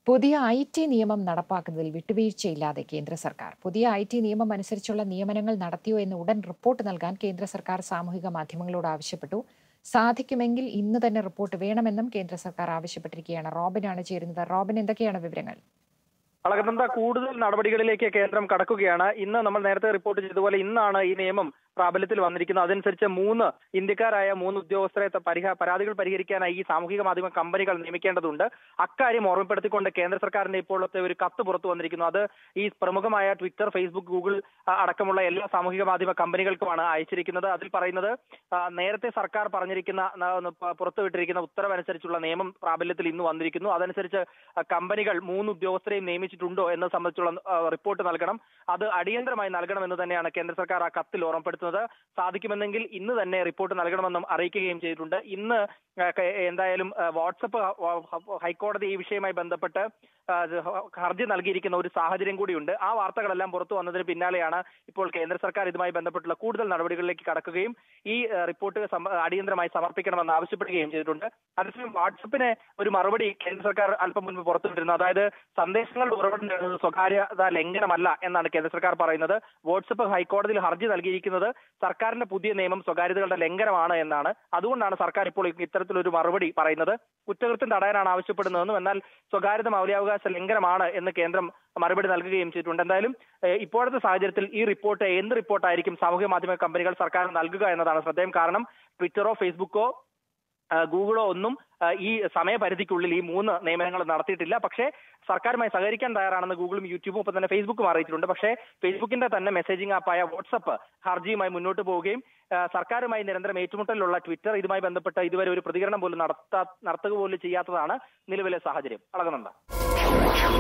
പുതിയ I T നിയമം നടപ്പാക്കുന്നതിൽ വിട്ടുവീഴ്ചയില്ലാതെ കേന്ദ്ര സർക്കാർ പുതിയ ഐ ടി നിയമം അനുസരിച്ചുള്ള നിയമനങ്ങൾ നടത്തിയോ എന്ന് ഉടൻ റിപ്പോർട്ട് നൽകാൻ കേന്ദ്ര സർക്കാർ സാമൂഹിക മാധ്യമങ്ങളോട് ആവശ്യപ്പെട്ടു സാധിക്കുമെങ്കിൽ ഇന്ന് തന്നെ റിപ്പോർട്ട് വേണമെന്നും കേന്ദ്ര സർക്കാർ ആവശ്യപ്പെട്ടിരിക്കുകയാണ് റോബിനാണ് ചേരുന്നത് റോബിൻ എന്തൊക്കെയാണ് വിവരങ്ങൾ അളകനന്ദ കൂടുതൽ നടപടികളിലേക്ക് കേന്ദ്രം കടക്കുകയാണ് ഇന്ന് നമ്മൾ നേരത്തെ റിപ്പോർട്ട് ചെയ്തതുപോലെ ഇന്നാണ് ഈ നിയമം പ്രാബല്യത്തിൽ വന്നിരിക്കുന്നത് അതനുസരിച്ച് മൂന്ന് ഇന്ത്യക്കാരായ മൂന്ന് ഉദ്യോഗസ്ഥരെ ത- പരിഹ പരാതികൾ പരിഹരിക്കാനായി ഈ സാമൂഹിക മാധ്യമ കമ്പനികൾ നിയമിക്കേണ്ടതുണ്ട് അക്കാര്യം ഓർമ്മപ്പെടുത്തിക്കൊണ്ട് കേന്ദ്ര സർക്കാരിന്റെ ഇപ്പോഴത്തെ ഒരു കത്ത് പുറത്തു വന്നിരിക്കുന്നു അത് ഈ പ്രമുഖമായ ട്വിറ്റർ ഫേസ്ബുക്ക് ഗൂഗിൾ ആ, അടക്കമുള്ള എല്ലാ സാമൂഹിക മാധ്യമ കമ്പനികൾക്കുമാണ് അയച്ചിരിക്കുന്നത് അതിൽ പറയുന്നത് ആ, നേരത്തെ സർക്കാർ പറഞ്ഞിരിക്കുന്ന ന- ന- പ- പുറത്തുവിട്ടിരിക്കുന്ന ഉത്തരവനുസരിച്ചുള്ള നിയമം പ്രാബല്യത്തിൽ ഇന്ന് വന്നിരിക്കുന്നു അതനുസരിച്ച് ആ, കമ്പനികൾ മൂന്ന് ഉദ്യോഗസ്ഥരെയും നിയമിച്ചിട്ടുണ്ടോ എന്നത് സംബന്ധിച്ചുള്ള ആ, റിപ്പോർട്ട് നൽകണം അത് അടിയന്തരമായി നൽകണമെന്ന് തന്നെയാണ് കേന്ദ്ര സർക്കാർ ആ കത്തിൽ ഓർമ്മപ്പെടുത്തുന്നത് സാധിക്കുമെന്നെങ്കിൽ ഇന്ന് തന്നെ റിപ്പോർട്ട് നൽകണമെന്നും അറിയിക്കുകയും ചെയ്തിട്ടുണ്ട് ഇന്ന് ആ, ക- എന്തായാലും ആ, വാട്സപ്പ് ഹ- ഹൈക്കോടതി ഈ വിഷയവുമായി ബന്ധപ്പെട്ട് ആ, ഇത് ഹർജി നൽകിയിരിക്കുന്ന ഒരു സാഹചര്യം കൂടിയുണ്ട് ആ വാർത്തകളെല്ലാം പുറത്തു വന്നതിന് പിന്നാലെയാണ് ഇപ്പോൾ കേന്ദ്ര സർക്കാർ ഇതുമായി ബന്ധപ്പെട്ടുള്ള കൂടുതൽ നടപടികളിലേക്ക് കടക്കുകയും ഈ ആ, റിപ്പോർട്ട് സമ- അടിയന്തരമായി സമർപ്പിക്കണമെന്ന് ആവശ്യപ്പെടുകയും ചെയ്തിട്ടുണ്ട് അതേസമയം വാട്സപ്പിന് ഒരു മറുപടി കേന്ദ്ര സർക്കാർ അല്പം മുൻപ് പുറത്തുവിട്ടിരുന്നു അതായത് സന്ദേശങ്ങളുടെ ഉറവിടം നേടുന്നത് സ്വകാര്യത ലംഘനമല്ല എന്നാണ് കേന്ദ്ര സർക്കാർ പറയുന്നത് വാട്സപ്പ് ഹൈക്കോടതിയിൽ ഹർജി നൽകിയിരിക്കുന്നത് സർക്കാരിന്റെ പുതിയ നിയമം സ്വകാര്യതകളുടെ ലംഘനമാണ് എന്നാണ് അതുകൊണ്ടാണ് സർക്കാർ ഇപ്പോൾ ഇത്തരത്തിലൊരു മറുപടി പറയുന്നത് കുറ്റകൃത്യം തടയാനാണ് ആവശ്യപ്പെടുന്നതെന്നും എന്നാൽ സ്വകാര്യത മൗലികാവകാശ ലംഘനമാണ് എന്ന് കേന്ദ്രം മറുപടി നൽകുകയും ചെയ്തിട്ടുണ്ട് എന്തായാലും ഏഹ്, ഇപ്പോഴത്തെ സാഹചര്യത്തിൽ ഈ റിപ്പോർട്ട് എന്ത് റിപ്പോർട്ടായിരിക്കും സാമൂഹ്യ മാധ്യമ കമ്പനികൾ സർക്കാർ നൽകുക എന്നതാണ് ശ്രദ്ധേയം കാരണം ട്വിറ്ററോ ഫേസ്ബുക്കോ ആ, ഗൂഗിളോ ഒന്നും ആ, ഈ സമയപരിധിക്കുള്ളിൽ ഈ മൂന്ന് നിയമനങ്ങൾ നടത്തിയിട്ടില്ല പക്ഷേ സർക്കാരുമായി സഹകരിക്കാൻ തയ്യാറാണെന്ന് ഗൂഗിളും യൂട്യൂബും ഒപ്പം തന്നെ ഫേസ്ബുക്കും അറിയിച്ചിട്ടുണ്ട് പക്ഷേ ഫേസ്ബുക്കിന്റെ തന്നെ മെസ്സേജിംഗ് ആപ്പായ വാട്സപ്പ് ഹർജിയുമായി മുന്നോട്ട് പോവുകയും ആ, സർക്കാരുമായി നിരന്തരം ഏറ്റുമുട്ടലിലുള്ള ട്വിറ്റർ ഇതുമായി ബന്ധപ്പെട്ട് ഇതുവരെ ഒരു പ്രതികരണം പോലും നടത്താ നടത്തുക പോലും ചെയ്യാത്തതാണ് നിലവിലെ സാഹചര്യം അളകുന്നുണ്ട്